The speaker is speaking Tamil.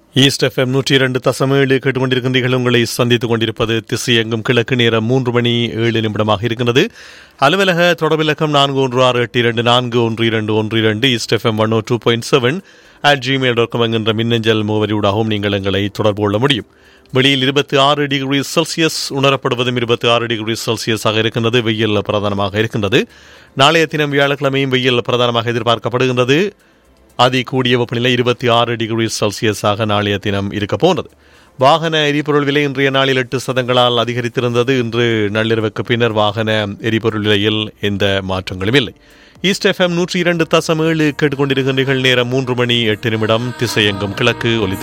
ஈஸ்ட் எஃப்எம் நூற்றி இரண்டு தசம் ஏழு கேட்டுக்கொண்டிருக்கின்றீர்கள் உங்களை சந்தித்துக் கொண்டிருப்பது திசை எங்கும் கிழக்கு நேரம் மூன்று மணி ஏழு நிமிடமாக இருக்கின்றது அலுவலக தொடர்பிலக்கம் நான்கு ஒன்று ஆறு எட்டு இரண்டு நான்கு ஒன்று இரண்டு ஒன்று இரண்டு east FM one two point seven at Gmail dot com என்கின்ற மின்னஞ்சல் முகவரியூடாகவும் நீங்கள் எங்களை தொடர்பு கொள்ள முடியும் வெளியில் இருபத்தி ஆறு டிகிரி செல்சியஸ் உணரப்படுவதும் இருபத்தி ஆறு டிகிரி செல்சியஸாக இருக்கின்றது வெயில் பிரதானமாக இருக்கின்றது நாளைய தினம் வியாழக்கிழமையும் வெயில் பிரதானமாக எதிர்பார்க்கப்படுகின்றது அதி கூடிய வெப்பநிலை இருபத்தி ஆறு டிகிரி செல்சியஸாக நாளைய தினம் இருக்க போன்றது வாகன எரிபொருள் விலை இன்றைய நாளில் எட்டு சதங்களால் அதிகரித்திருந்தது இன்று நள்ளிரவுக்கு பின்னர் வாகன எரிபொருள் விலையில் எந்த மாற்றங்களும் இல்லை ஈஸ்ட் எஃப்எம் நூற்றி இரண்டு தசம் ஏழு கேட்டுக்கொண்டிருக்கின்றீர்கள் நேரம் மூன்று மணி எட்டு நிமிடம் திசையெங்கும் கிழக்கு ஒலி